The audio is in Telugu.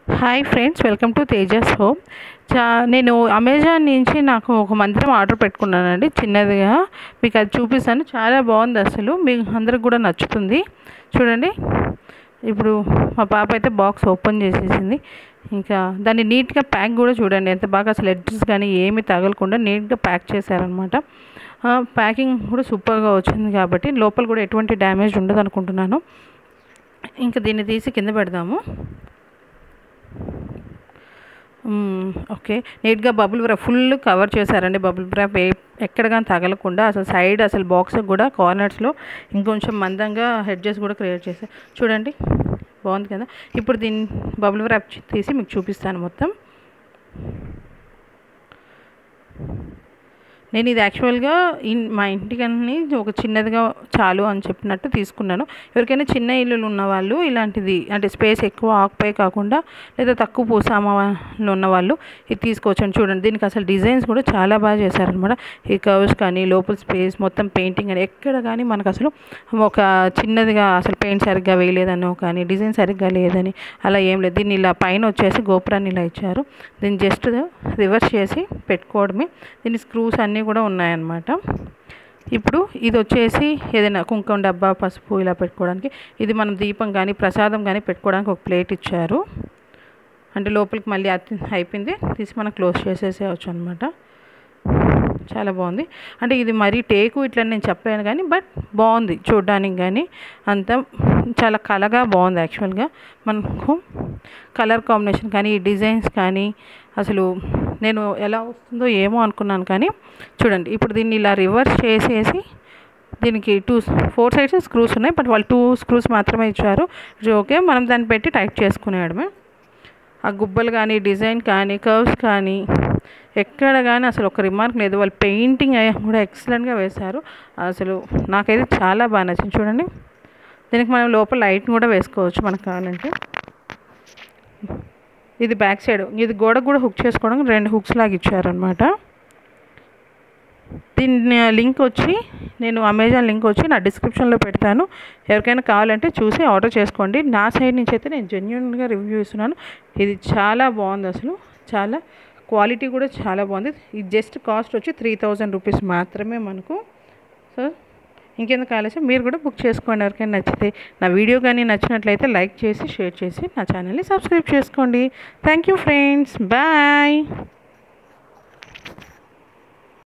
hi friends welcome to Tejas home చా నేను అమెజాన్ నుంచి నాకు ఒక మంత్రం ఆర్డర్ పెట్టుకున్నానండి చిన్నదిగా మీకు అది చూపిస్తాను చాలా బాగుంది అసలు మీకు అందరికి కూడా నచ్చుతుంది చూడండి ఇప్పుడు మా పాప అయితే బాక్స్ ఓపెన్ చేసేసింది ఇంకా దాన్ని నీట్గా ప్యాక్ కూడా చూడండి ఎంత బాగా అసలు ఎడ్జెస్ కానీ ఏమి తగలకుండా నీట్గా ప్యాక్ చేశారనమాట ప్యాకింగ్ కూడా సూపర్గా వచ్చింది కాబట్టి లోపల కూడా ఎటువంటి డ్యామేజ్ ఉండదు అనుకుంటున్నాను ఇంకా దీన్ని తీసి కింద పెడదాము మ్మ్, ఓకే నీట్గా బబుల్ వ్రాప్ ఫుల్ కవర్ చేశారండి బబుల్ వ్రాప్ ఏ ఎక్కడ కానీ తగలకుండా అసలు సైడ్ అసలు బాక్స్ కూడా కార్నర్స్లో ఇంకొంచెం మందంగా హెడ్జెస్ కూడా క్రియేట్ చేశారు చూడండి బాగుంది కదా ఇప్పుడు దీన్ని బబుల్ వ్రాప్ తీసి మీకు చూపిస్తాను మొత్తం నేను ఇది యాక్చువల్గా ఇన్ మా ఇంటికని ఒక చిన్నదిగా చాలు అని చెప్పినట్టు తీసుకున్నాను ఎవరికైనా చిన్న ఇల్లులు ఉన్న వాళ్ళు ఇలాంటిది అంటే స్పేస్ ఎక్కువ ఆక్యుపై కాకుండా లేదా తక్కువ పూసామాలో ఉన్న వాళ్ళు ఇది తీసుకోవచ్చండి చూడండి దీనికి అసలు డిజైన్స్ కూడా చాలా బాగా చేశారనమాట ఈ కర్వ్స్ కానీ లోపల స్పేస్ మొత్తం పెయింటింగ్ అని ఎక్కడ కానీ మనకు అసలు ఒక చిన్నదిగా అసలు పెయింట్ సరిగ్గా వేయలేదనో కానీ డిజైన్ సరిగ్గా లేదని అలా ఏం లేదు దీన్ని ఇలా పైన వచ్చేసి గోపురాన్ని ఇలా ఇచ్చారు దీన్ని జస్ట్ రివర్స్ చేసి పెట్టుకోవడమే దీని స్క్రూస్ అన్నీ కూడా ఉన్నాయన్నమాట ఇప్పుడు ఇది వచ్చేసి ఏదైనా కుంకుమ డబ్బా పసుపు ఇలా పెట్టుకోవడానికి ఇది మనం దీపం కానీ ప్రసాదం కానీ పెట్టుకోవడానికి ఒక ప్లేట్ ఇచ్చారు అంటే లోపలికి మళ్ళీ అతి అయిపోయింది తీసి మనం క్లోజ్ చేసేసేయచ్చు అనమాట చాలా బాగుంది అంటే ఇది మరీ టేకు ఇట్లా నేను చెప్పలేను కానీ బట్ బాగుంది చూడడానికి కానీ అంత చాలా కలగా బాగుంది యాక్చువల్గా మనకు కలర్ కాంబినేషన్ కానీ ఈ డిజైన్స్ కానీ అసలు నేను ఎలా వస్తుందో ఏమో అనుకున్నాను కానీ చూడండి ఇప్పుడు దీన్ని ఇలా రివర్స్ చేసేసి దీనికి టూ ఫోర్ సైడ్స్ స్క్రూస్ ఉన్నాయి బట్ వాళ్ళు టూ స్క్రూస్ మాత్రమే ఇచ్చారు ఓకే మనం దాన్ని పెట్టి టైట్ చేసుకునేయడమే ఆ గుబ్బలు కానీ డిజైన్ కానీ కర్వ్స్ కానీ ఎక్కడ కానీ అసలు ఒక రిమార్క్ లేదు వాళ్ళు పెయింటింగ్ కూడా ఎక్సలెంట్గా వేశారు అసలు నాకైతే చాలా బాగా నచ్చింది చూడండి దీనికి మనం లోపల లైట్ కూడా వేసుకోవచ్చు మనకు కావాలంటే ఇది బ్యాక్ సైడ్ ఇది గోడ కూడా హుక్ చేసుకోవడం రెండు హుక్స్ లాగా ఇచ్చారనమాట దీని లింక్ వచ్చి నేను అమెజాన్ లింక్ వచ్చి నా డిస్క్రిప్షన్లో పెడతాను ఎవరికైనా కావాలంటే చూసి ఆర్డర్ చేసుకోండి నా సైడ్ నుంచి అయితే నేను జెన్యున్గా రివ్యూ ఇస్తున్నాను ఇది చాలా బాగుంది అసలు చాలా క్వాలిటీ కూడా చాలా బాగుంది ఇది జస్ట్ కాస్ట్ వచ్చి త్రీ థౌజండ్ రూపీస్ మాత్రమే మనకు సో ఇంకెందుకు ఆలస్యం మీరు కూడా బుక్ చేసుకోండి ఎవరికైనా నచ్చితే నా వీడియో కానీ నచ్చినట్లయితే లైక్ చేసి షేర్ చేసి నా ఛానల్ని సబ్స్క్రైబ్ చేసుకోండి థ్యాంక్ యూ ఫ్రెండ్స్ బాయ్